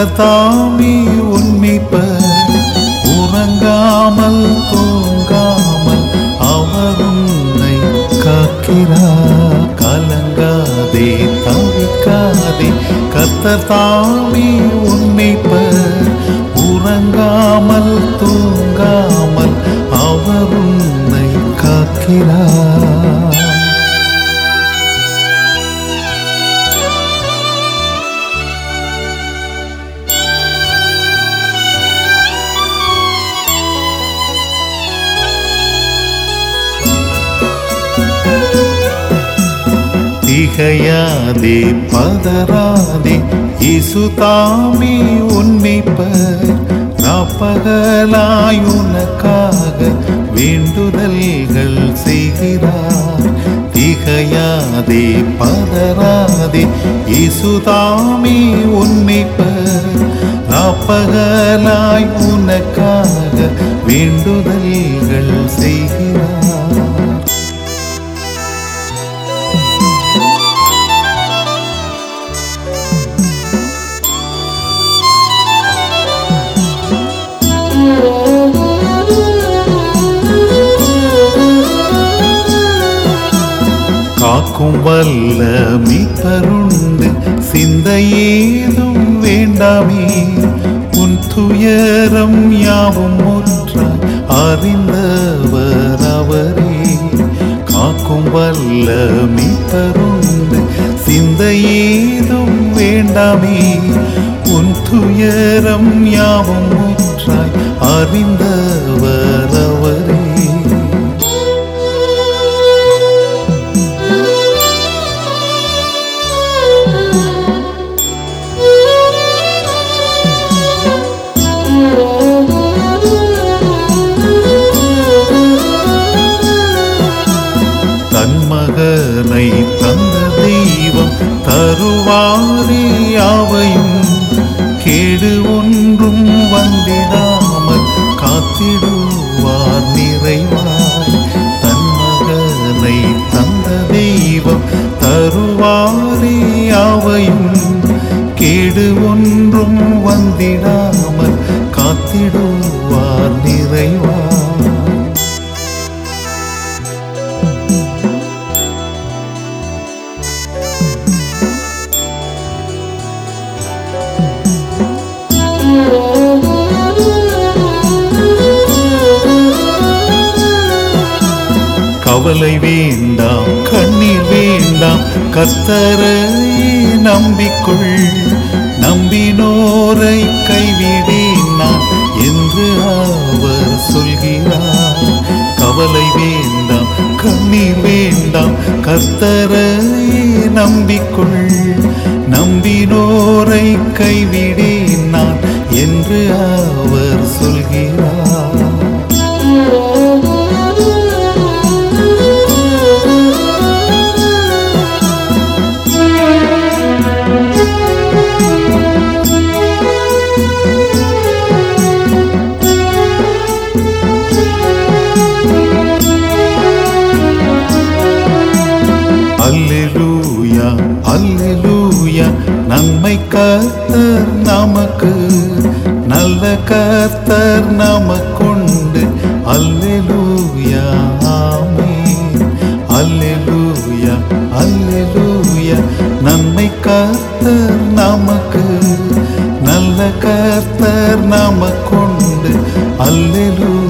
கர்த்தர் தாமே உன்னிப்பர் உறங்காமல் தூங்காமல் அவர் உன்னை காக்கிறார் கலங்காதே தவிக்காதே கர்த்தர் தாமே உன்னிப்பர் உறங்காமல் தூங்காமல் அவர் உன்னை காக்கிறார் திகையாதே பதறாதே இசு தாமே உன்னிப்பர் ராப்பகலாய் உனக்காக வேண்டுதல்கள் செய்கிறார் திகையாதே பதறாதே இசு தாமே உன்னிப்பர் ராப்பகலாய் உனக்காக வேண்டுதல்கள் செய்கிறார் காக்கும் வல்ல மீட்பருண்டு சிந்தையேதும் வேண்டாமே உன் துயரம் யாவும் முற்றாய் அறிந்தவர் அவரே காக்கும் வல்ல மீட்பருண்டு சிந்தையேதும் வேண்டாமே உன் துயரம் யாவும் முற்றாய் அறிந்தவர் அவரே தன் மகனை தந்த தெய்வம் தருவாரே யாவையும் கேடு ஒன்றும் வந்திடாமல் காத்திடுவார் நிறைவாய் தன் மகனை தந்த தெய்வம் தருவாரே யாவையும் கேடு ஒன்றும் வந்திடாமல் காத்திடுவார் நிறைவாய் கவலை வேண்டாம் கண்ணீர் வேண்டாம் கர்த்தரை நம்பிக்கொள் நம்பினோரை கைவிடேன் நான் என்று அவர் சொல்கிறார் கவலை வேண்டாம் கண்ணீர் வேண்டாம் கர்த்தரை நம்பிக்கொள் நம்பினோரை கைவிடேன் நான் என்று அவர் சொல்கிறார் அல்லேலூயா அல்லேலூயா நன்மை கர்த்தர் நமக்கு நல்ல கர்த்தர் நமக்குண்டு அல்லேலூயா ஆமென் அல்லேலூயா அல்லேலூயா நன்மை கர்த்தர் நமக்கு நல்ல கர்த்தர் நமக்குண்டு அல்லேலூயா